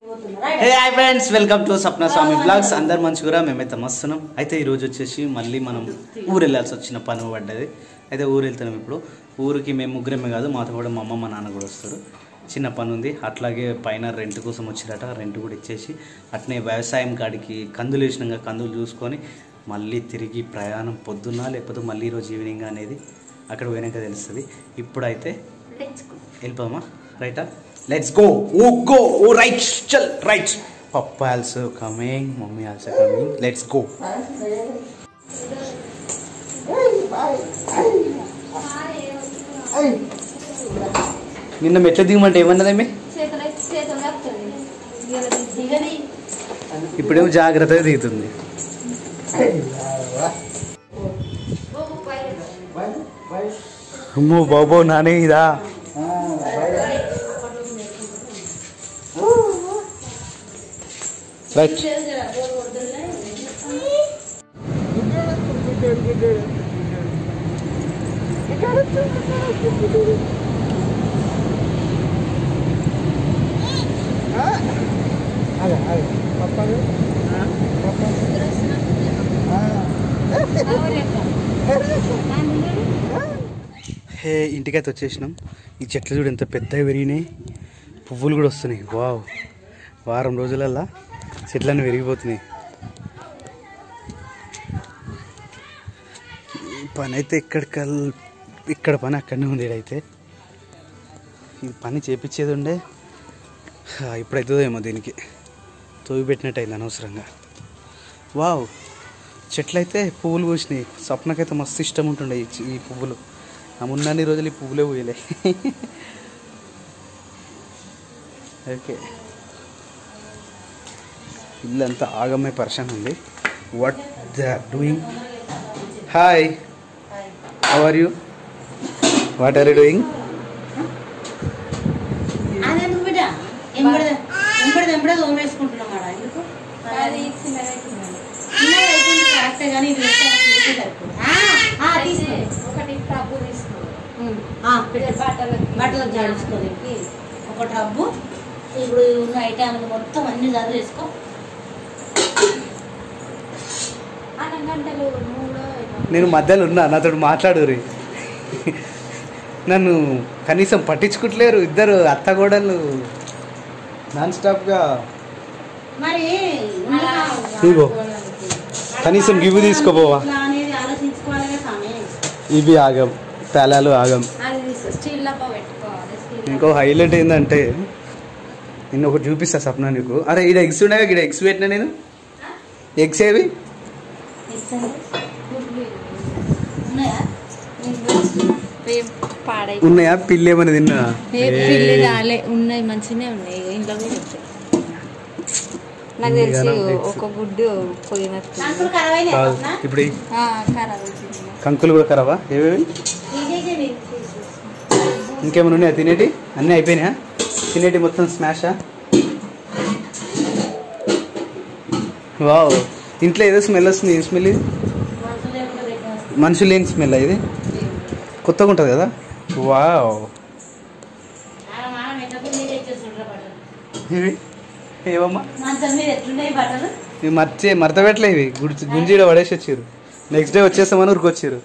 Hey hi friends welcome to Sapna Swami blogs అందరు మంచిగా మేమైతే మస్తున్నాం అయితే ఈ రోజు వచ్చేసి మళ్ళీ మనం ఊరు వెళ్ళాల్సి వచ్చిన పని పడ్డది అయితే ఊరు వెళ్తున్నాం ఇప్పుడు ఊరికి మేము ముగ్గురమే కాదు మాతో కూడా మా అమ్మ మా నాన్న కూడా వస్తారు చిన్న పని ఉంది అట్లాగే పైన రెంట్ కోసం వచ్చిరట రెంట్ కూడా ఇచ్చేసి అట్నే వ్యవసాయం కాడికి కందులు వేసినాక కందులు చూసుకొని మళ్ళీ తిరిగి ప్రయాణం పొద్దున్న లేకపోతే మళ్ళీ ఈరోజు ఈవినింగ్ అనేది అక్కడ పోయినాక తెలుస్తుంది ఇప్పుడైతే వెళ్ళిపోమా రైటా let's go oh go oh right చల్ right papa also coming mummy also coming let's go నిన్న మెట్ల దిగమంటే ఏమన్నదేమి ఇప్పుడేమో జాగ్రత్తగా దిగుతుంది అమ్మో బాబో నానే ఇదా రైట్ హే ఇంటికైతే వచ్చేసినాం ఈ చెట్లు చూడు ఎంత పెద్దగా పెరిగినాయి పువ్వులు కూడా వస్తున్నాయి వావ్ వారం రోజులల్లా చెట్లన్నీ పెరిగిపోతున్నాయి ఈ పని అయితే ఎక్కడికల్ ఇక్కడ పని అక్కడనే ఉంది ఈడైతే ఈ పని చేపించేది ఉండే హా, ఇప్పుడైతుందో ఏమో దీనికి తోవి పెట్టినట్టు అయింది అనవసరంగా వావ్ చెట్లయితే పువ్వులు పూసినాయి స్వప్నకైతే మస్తు ఇష్టం ఉంటుండే ఈ చి- ఈ పువ్వులు ఆ మున్నన్ని రోజులు ఈ పువ్వులే పూయలే ఓకే ఇల్లంతా ఆగమే పర్షన్ ఉంది what the doing hi how are you what are you doing అదెందుకు బిడ్డ ఎంబడి ఎంబడి ఎంబడే తోమేసుకుంటున్నాం ఆడ ఎందుకు చిన్నగా అయిపోయింది కరెక్టే కానీ ఇది ఎంత చేస్తే సరిపోదు. ఆ, ఆ, తీసుకో. ఒకటి టబ్బు తీసుకో ఉమ్, ఆ, పెట్టు. బట్టలకు బట్టలు జాడించుకోనికి ఒక టబ్బు ఇప్పుడు ఉన్న ఐటాలు మొత్తం అన్ని చదివేసుకో అన్నం గంటలు మూడో నేను మధ్యలో ఉన్నా నాతో మాట్లాడురి నన్ను కనీసం పట్టించుకుంటలేరు ఇద్దరు అత్తగోడలు నాన్ స్టాప్గా మరి అలా ఇగో కనీసం గివ్వు తీసుకోపోవా ఇట్లా అనేది ఆలోచించుకోవాలి కదా స్వామి ఇవి ఆగం పేలాలు ఆగం అది స్టీల్ డబ్బా పెట్టుకోవాలి స్టీల్ ఇంకో హైలైట్ ఏంటంటే నిన్న ఒకటి చూపిస్తా సప్న నీకు అరే ఇక్కడ ఎగ్స్ ఉన్నాయా ఇక్కడ ఎగ్స్ పెట్టినా నేను ఎగ్స్ ఏవి ఇచ్చండి. గుడ్లు ఉన్నాయా ఏం పాడై ఉన్నాయా పిల్లి ఏమైనా తిన్నా ఏ పిల్లి రాలే ఉన్నాయి మంచిగానే ఉన్నాయి ఇంట్లో కూడా ఉంటాయి నాకు తెలిసి ఇండియాలో eggs. ఒక గుడ్డు పోయినట్టు నాకు ఖరాబ్ అయినాయి కాదు అవునా? ఇప్పుడు ఈ ఖరాబ్ అవుతుంది కంకులు కూడా ఖరాబా ఏవేవి తీసేసేవి. ఇంకేమైనా ఉన్నాయా తినేటి అన్నీ అయిపోయినాయా తినేటి మొత్తం స్మాషా వావ్ ఇంట్లో ఏదో స్మెల్ వస్తుంది ఏం స్మెల్ ఇది మనుషులు లేకుండా పెట్టేస్తాం. మనుషులు లేని స్మెల్ ఇది కొత్తగా ఉంటుంది కదా వావ్ ఆడ మనం ఎట్లా మీద తెచ్చేస్తుంటారు బట్టలు. ఇవి ఏవమ్మా మంచం మీద ఎట్లున్నాయి బట్టలు ఇవి మర్చే మడత పెట్టలే ఇవి గుడి గుంజీడ పడేసి వచ్చారు నెక్స్ట్ డే వచ్చేస్తామని ఊరికి వచ్చారు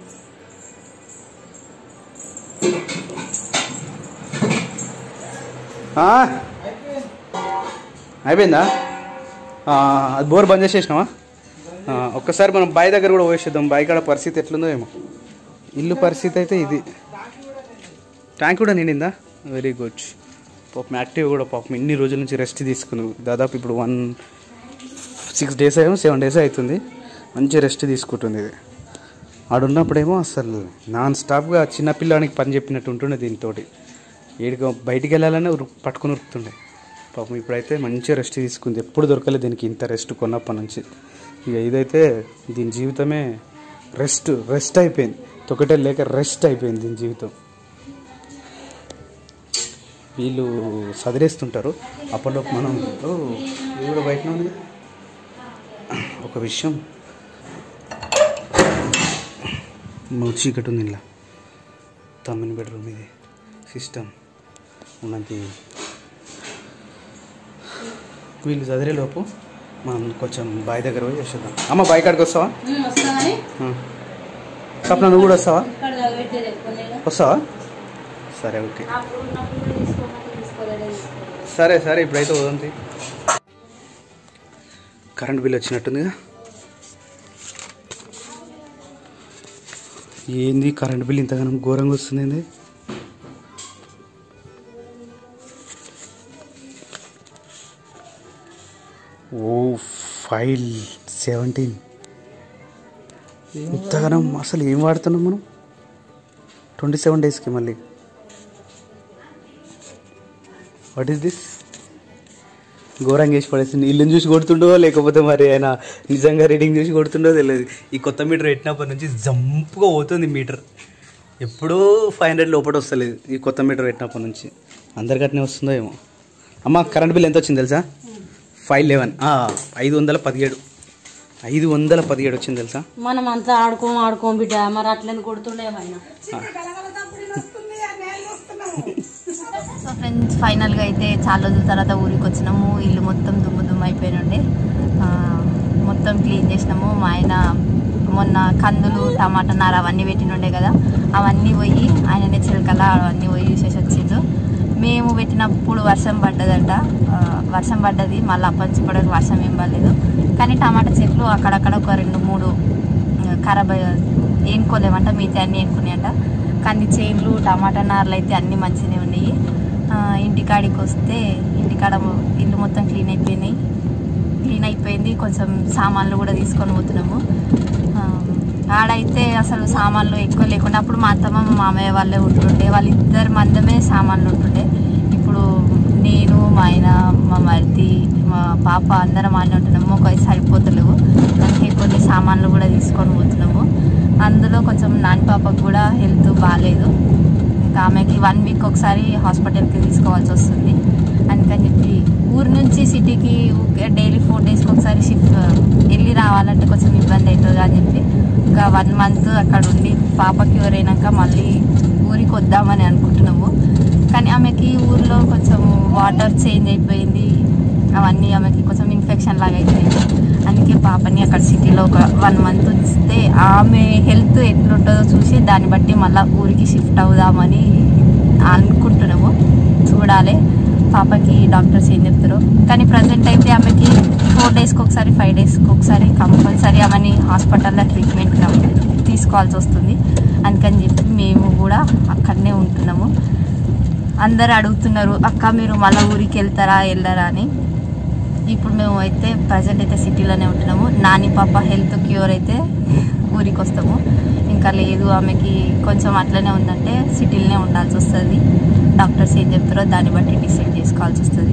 ఆ? అయిపోయిందా ఆ, అది బోర్ బంద్ చేసేసినావా ఆ, ఒక్కసారి మనం బావి దగ్గర కూడా పోసేద్దాం బావి కాడ పరిస్థితి ఎట్లుందో ఏమో ఇల్లు పరిస్థితి అయితే ఇది ట్యాంక్ కూడా నిండిందా వెరీ గుడ్ పాపం యాక్టివ్ కూడా పాపం ఇన్ని రోజుల నుంచి రెస్ట్ తీసుకుంది దాదాపు ఇప్పుడు వన్ సిక్స్ డేస్ ఏమో సెవెన్ డేస్ అవుతుంది మంచి రెస్ట్ తీసుకుంటుంది ఇది ఆడున్నప్పుడేమో అసలు నాన్ స్టాప్గా చిన్నపిల్లానికి పని చెప్పినట్టు ఉంటుండే దీంతో ఏడికి బయటికి వెళ్ళాలనే ఉరు- పట్టుకుని ఉరుకుతుండే పాపం ఇప్పుడైతే మంచి రెస్ట్ తీసుకుంది ఎప్పుడు దొరకలేదు దీనికి ఇంత రెస్ట్ కొన్నప్పటి నుంచి ఇక ఇదైతే దీని జీవితమే రెస్ట్ రెస్ట్ అయిపోయింది తొక్కటే లేక రెస్ట్ అయిపోయింది దీని జీవితం వీళ్ళు సదిరేస్తుంటారు అప్పటిలోపు మనం ఓ, ఇది కూడా బయటనే ఉంది ఒక విషయం నువ్వు చీకటి ఉంది ఇలా తమ్మిన బెడ్రూమ్ ఇది సిస్టమ్ ఉన్నది వీళ్ళు చదివేలోపు మనం కొంచెం బాయ్ దగ్గర పోయి చేసేద్దాం అమ్మ బాయ్ కాడికి వస్తావా ఉమ్, వస్తామని ఆ. స్వప్న నువ్వు కూడా వస్తావా ఇక్కడ తగలబెట్టేది ఎక్కువ నేను. వస్తావా సరే ఓకే అప్పుడు ఉన్నప్పుడు తీసుకోమంటే తీసుకోలేదే తీసుకోలేదు సరే సరే ఇప్పుడైతే వదంతి కరెంట్ బిల్ వచ్చినట్టుందిగా ఏంది కరెంట్ బిల్ ఇంతగానం ఘోరంగా వస్తుంది ఏంది ఓ ఫైవ్ సెవెంటీన్ ఇంతగానం అసలు ఏం వాడుతున్నాం మనం ట్వంటీ సెవెన్ డేస్కి మళ్ళీ వాట్ ఈస్ దిస్ ఘోరంగా వేసి పడేసింది ఇల్లుని చూసి కొడుతుండో లేకపోతే మరి ఆయన నిజంగా రీడింగ్ చూసి కొడుతుండో తెలియదు ఈ కొత్త మీటర్ పెట్టినప్పటి నుంచి జంపుగా పోతుంది మీటర్ ఎప్పుడూ ఫైవ్ హండ్రెడ్ లోపల వస్తలేదు ఈ కొత్త మీటర్ పెట్టినప్పటి నుంచి అందరికి అట్నే వస్తుందో ఏమో అమ్మ కరెంట్ బిల్ ఎంత వచ్చింది తెలుసా ఫైవ్ లెవెన్ ఐదు వందల పదిహేడు ఐదు వందల పదిహేడు వచ్చింది తెలుసా మనం అంతా ఆడుకోం ఆడుకోం బిడ్డ మరి అట్లని కొడుతుండే ఆయన సో ఫ్రెండ్స్ ఫైనల్గా అయితే చాలా రోజుల తర్వాత ఊరికి వచ్చినాము ఇల్లు మొత్తం దుమ్ము దుమ్ము అయిపోయినుండే ఆ, మొత్తం క్లీన్ చేసినాము మా ఆయన మొన్న కందులు టమాటా నార అవన్నీ పెట్టినుండే కదా అవన్నీ పోయి ఆయననే చిలకల అవన్నీ పోయి చూసేసి వచ్చిండు మేము పెట్టినప్పుడు వర్షం పడ్డదంట ఆ, వర్షం పడ్డది మళ్ళీ అప్పటి నుంచి ఇప్పటివరకు వర్షం ఏం పడలేదు కానీ టమాటా చెట్లు అక్కడక్కడ ఒక రెండు మూడు ఆ, ఖరాబ్ అయ్య- ఏనుకోలేమంట మిగతా అన్నీ ఏనుకున్నాయంట కంది చేన్లు టమాటా నార్లు అయితే అన్నీ మంచిగానే ఉన్నాయి ఆ, ఇంటికాడికి వస్తే ఇంటికాడ మొ- ఇల్లు మొత్తం క్లీన్ అయిపోయినాయి క్లీన్ అయిపోయింది కొంచెం సామాన్లు కూడా తీసుకొని పోతున్నాము ఆ, ఆడైతే అసలు సామాన్లు ఎక్కువ లేకుండా అప్పుడు మా అత్తమ్మ మా మామయ్య వాళ్ళే ఉంటుండే వాళ్ళిద్దరు మందమే సామాన్లు ఉంటుండే ఇప్పుడు నేను మా ఆయన మా మరిది మా పాప అందరం ఆడనే ఉంటున్నాము ఒక సరిపోతలేవు అందుకే కొన్ని సామాన్లు కూడా తీసుకొని పోతున్నాము అందులో కొంచెం నాని పాపకు కూడా హెల్త్ బాగాలేదు ఇంకా ఆమెకి వన్ వీక్ ఒకసారి హాస్పిటల్కి తీసుకోవాల్సి వస్తుంది అందుకని చెప్పి ఊరు నుంచి సిటీకి డైలీ ఫోర్ డేస్కి ఒకసారి షిఫ్ట్ వెళ్ళి రావాలంటే కొంచెం ఇబ్బంది అవుతుంది అని చెప్పి ఇంకా వన్ మంత్ అక్కడ ఉండి పాపకి ఎవరైనాక మళ్ళీ ఊరికి వద్దామని అనుకుంటున్నాము కానీ ఆమెకి ఊర్లో కొంచెం వాటర్ చేంజ్ అయిపోయింది అవన్నీ ఆమెకి కొంచెం ఇన్ఫెక్షన్ లాగా అయిపోయింది అందుకే పాపని అక్కడ సిటీలో ఒక వన్ మంత్ ఉంచితే ఆమె హెల్త్ ఎట్లుంటుందో చూసి దాన్ని బట్టి మళ్ళీ ఊరికి షిఫ్ట్ అవుదామని అనుకుంటున్నాము చూడాలి పాపకి డాక్టర్స్ ఏం చెప్తారో కానీ ప్రజెంట్ అయితే ఆమెకి ఫోర్ డేస్కి ఒకసారి ఫైవ్ డేస్కి ఒకసారి కంపల్సరీ ఆమెని హాస్పిటల్లో ట్రీట్మెంట్ తీసుకోవాల్సి వస్తుంది అందుకని చెప్పి మేము కూడా అక్కడనే ఉంటున్నాము అందరు అడుగుతున్నారు అక్క మీరు మళ్ళీ ఊరికి వెళ్తారా వెళ్ళారా అని ఇప్పుడు మేము అయితే ప్రజెంట్ అయితే సిటీలోనే ఉంటున్నాము నాని పాప హెల్త్ క్యూర్ అయితే ఊరికి వస్తాము ఇంకా లేదు ఆమెకి కొంచెం అట్లనే ఉందంటే సిటీలోనే ఉండాల్సి వస్తుంది డాక్టర్స్ ఏం చెప్తారో దాన్ని బట్టి డిసైడ్ చేసుకోవాల్సి వస్తుంది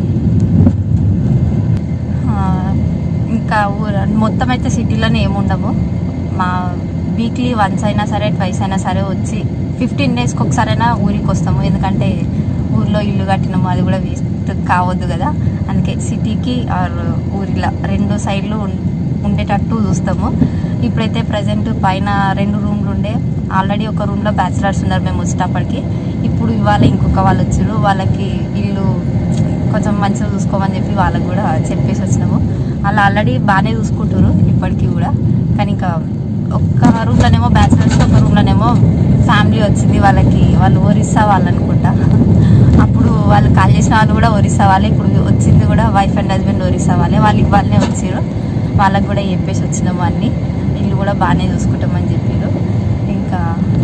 ఆ, ఇంకా ఊర మొత్తం అయితే సిటీలోనే ఏముండము మా వీక్లీ వన్స్ అయినా సరే ట్వైస్ అయినా సరే వచ్చి ఫిఫ్టీన్ డేస్కి ఒకసారైనా ఊరికి వస్తాము ఎందుకంటే ఊర్లో ఇల్లు కట్టినాము అది కూడా వేస్ట్ కావద్దు కదా అందుకే సిటీకి ఆర్ ఊరిలా రెండు సైడ్లు ఉం- ఉండేటట్టు చూస్తాము ఇప్పుడైతే ప్రజెంట్ పైన రెండు రూమ్లు ఉండే ఆల్రెడీ ఒక రూమ్లో బ్యాచిలర్స్ ఉన్నారు మేము వచ్చేటప్పటికి ఇప్పుడు ఇవాళ ఇంకొక వాళ్ళు వచ్చారు వాళ్ళకి ఇల్లు కొంచెం మంచిగా చూసుకోమని చెప్పి వాళ్ళకి కూడా చెప్పేసి వచ్చినాము వాళ్ళు ఆల్రెడీ బాగానే చూసుకుంటారు ఇప్పటికీ కూడా కానీ ఇంకా ఒక్క రూమ్లోనేమో బ్యాచిలర్స్ ఒక రూమ్లోనేమో ఫ్యామిలీ వచ్చింది వాళ్ళకి వాళ్ళు ఒరిస్సా వాళ్ళు అనుకుంటా అప్పుడు వాళ్ళు కాల్ చేసిన వాళ్ళు కూడా ఒరిస్సా వాళ్ళే ఇప్పుడు వచ్చింది కూడా వైఫ్ అండ్ హస్బెండ్ ఒరిస్సా వాళ్ళే వాళ్ళు ఇవ్వాలనే వచ్చారు వాళ్ళకి కూడా చెప్పేసి వచ్చినాము అన్ని ఇల్లు కూడా బాగానే చూసుకుంటామని చెప్పారు ఇంకా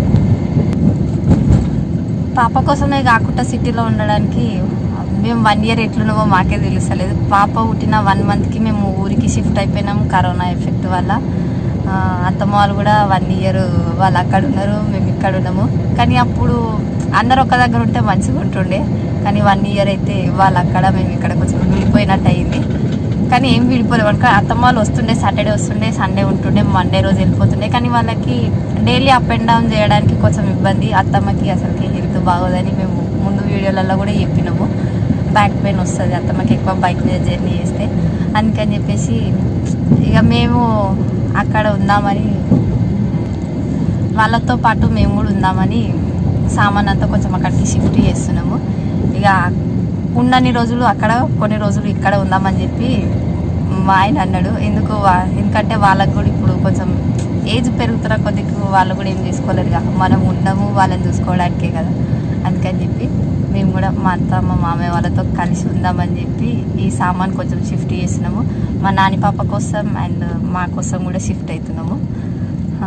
పాప కోసమే కాకుండా సిటీలో ఉండడానికి మేము వన్ ఇయర్ ఎట్లున్నామో మాకే తెలుస్తలేదు పాప పుట్టిన వన్ మంత్కి మేము ఊరికి షిఫ్ట్ అయిపోయినాం కరోనా ఎఫెక్ట్ వల్ల ఆ, అత్తమ్మ వాళ్ళు కూడా వన్ ఇయర్ వాళ్ళు అక్కడ ఉన్నారు మేము ఇక్కడ ఉన్నాము కానీ అప్పుడు అందరు ఒక దగ్గర ఉంటే మంచిగా ఉంటుండే కానీ వన్ ఇయర్ అయితే వాళ్ళు అక్కడ మేము ఇక్కడ కొంచెం విడిపోయినట్టు అయింది కానీ ఏం విడిపోలేదు అనుకో అత్తమ్మ వాళ్ళు వస్తుండే సాటర్డే వస్తుండే సండే ఉంటుండే మండే రోజు వెళ్ళిపోతుండే కానీ వాళ్ళకి డైలీ అప్ అండ్ డౌన్ చేయడానికి కొంచెం ఇబ్బంది అత్తమ్మకి అసలుకి హెల్త్ బాగోదని మేము ముందు వీడియోలలో కూడా చెప్పినాము బ్యాక్ పెయిన్ వస్తుంది అత్తమ్మకి ఎక్కువ బైక్ మీద జర్నీ చేస్తే అందుకని చెప్పేసి ఇక మేము అక్కడ ఉందామని వాళ్ళతో పాటు మేము కూడా ఉందామని సామాన్ అంతా కొంచెం అక్కడికి షిఫ్ట్ చేస్తున్నాము ఇక ఉన్నన్ని రోజులు అక్కడ కొన్ని రోజులు ఇక్కడ ఉందామని చెప్పి మా ఆయన అన్నాడు ఎందుకు వా- ఎందుకంటే వాళ్ళకు కూడా ఇప్పుడు కొంచెం ఏజ్ పెరుగుతున్న కొద్దికి వాళ్ళు కూడా ఏం చేసుకోలేరుగా మనం ఉండము వాళ్ళని చూసుకోవడానికే కదా అందుకని చెప్పి మేము కూడా మా అత్త మా మామయ్య వాళ్ళతో కలిసి ఉందామని చెప్పి ఈ సామాన్ కొంచెం షిఫ్ట్ చేసినాము మా నాని పాప కోసం అండ్ మా కోసం కూడా షిఫ్ట్ అవుతున్నాము ఆ,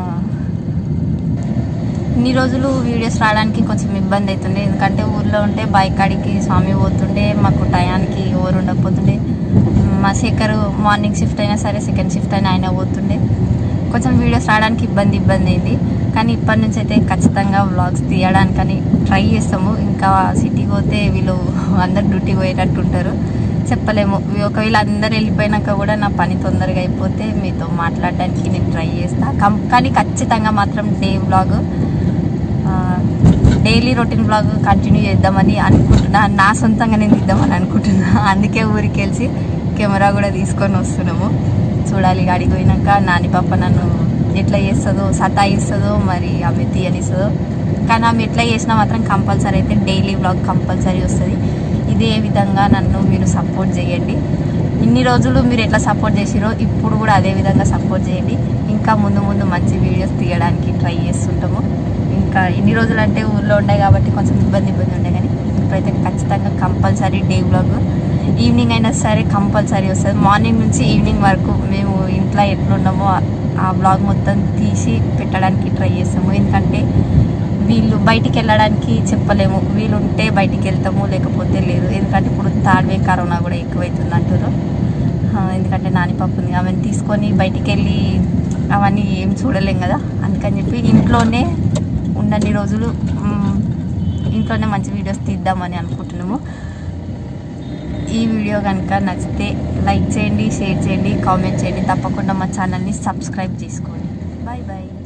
ఇన్ని రోజులు వీడియోస్ రావడానికి కొంచెం ఇబ్బంది అవుతుండే ఎందుకంటే ఊర్లో ఉంటే బైక్ కాడికి స్వామి పోతుండే మాకు టయానికి ఎవరు ఉండకపోతుండే మా శేఖర్ మార్నింగ్ షిఫ్ట్ అయినా సరే సెకండ్ షిఫ్ట్ అయినా ఆయన పోతుండే కొంచెం వీడియోస్ రావడానికి ఇబ్బంది ఇబ్బంది అయింది కానీ ఇప్పటి నుంచి అయితే ఖచ్చితంగా వ్లాగ్స్ తీయడానికని ట్రై చేస్తాము ఇంకా సిటీకి పోతే వీళ్ళు అందరు డ్యూటీ పోయేటట్టు ఉంటారు చెప్పలేము ఒకవేళ అందరు వెళ్ళిపోయినాక కూడా నా పని తొందరగా అయిపోతే మీతో మాట్లాడడానికి నేను ట్రై చేస్తా కం కానీ ఖచ్చితంగా మాత్రం day vlog daily routine blog continue చేద్దామని అనుకుంటున్నా నా సొంతంగా నేను ఇద్దామని అనుకుంటున్నా అందుకే ఊరికి వెళ్ళి కెమెరా కూడా తీసుకొని వస్తున్నాము చూడాలి గాడికి పోయినాక నాని పాప నన్ను ఎట్లా చేస్తుందో సతాయిస్తుందో మరి ఆమె తీయనిస్తుందో కానీ ఆమె ఎట్లా చేసినా మాత్రం కంపల్సరీ అయితే డైలీ బ్లాగ్ కంపల్సరీ వస్తుంది ఇదే విధంగా నన్ను మీరు సపోర్ట్ చేయండి ఇన్ని రోజులు మీరు ఎట్లా సపోర్ట్ చేసిరో ఇప్పుడు కూడా అదే విధంగా సపోర్ట్ చేయండి ఇంకా ముందు ముందు మంచి వీడియోస్ తీయడానికి ట్రై చేస్తుంటాము ఇంకా ఇన్ని రోజులు అంటే ఊర్లో ఉండే కాబట్టి కొంచెం ఇబ్బంది ఇబ్బంది ఉండే కానీ ఇప్పుడైతే ఖచ్చితంగా కంపల్సరీ డే బ్లాగ్ ఈవినింగ్ అయినా సరే కంపల్సరీ వస్తుంది మార్నింగ్ నుంచి ఈవినింగ్ వరకు మేము ఇంట్లో ఎట్లున్నామో ఆ- ఆ బ్లాగ్ మొత్తం తీసి పెట్టడానికి ట్రై చేస్తాము ఎందుకంటే వీళ్ళు బయటికి వెళ్ళడానికి చెప్పలేము వీళ్ళు ఉంటే బయటికి వెళ్తాము లేకపోతే లేదు ఎందుకంటే ఇప్పుడు థర్డ్ వే కరోనా కూడా ఎక్కువైతుంది అంటారు ఆ, ఎందుకంటే నాని పాప ఉంది ఆమెను తీసుకొని బయటికి వెళ్ళి అవన్నీ ఏం చూడలేం కదా అందుకని చెప్పి ఇంట్లోనే ఉన్నన్ని రోజులు మ్, ఇంట్లోనే మంచి వీడియోస్ తీద్దామని అనుకుంటున్నాము ఈ వీడియో కనుక నచ్చితే లైక్ చేయండి షేర్ చేయండి కామెంట్ చేయండి తప్పకుండా మా ఛానల్ని సబ్స్క్రైబ్ చేసుకోండి బాయ్ బాయ్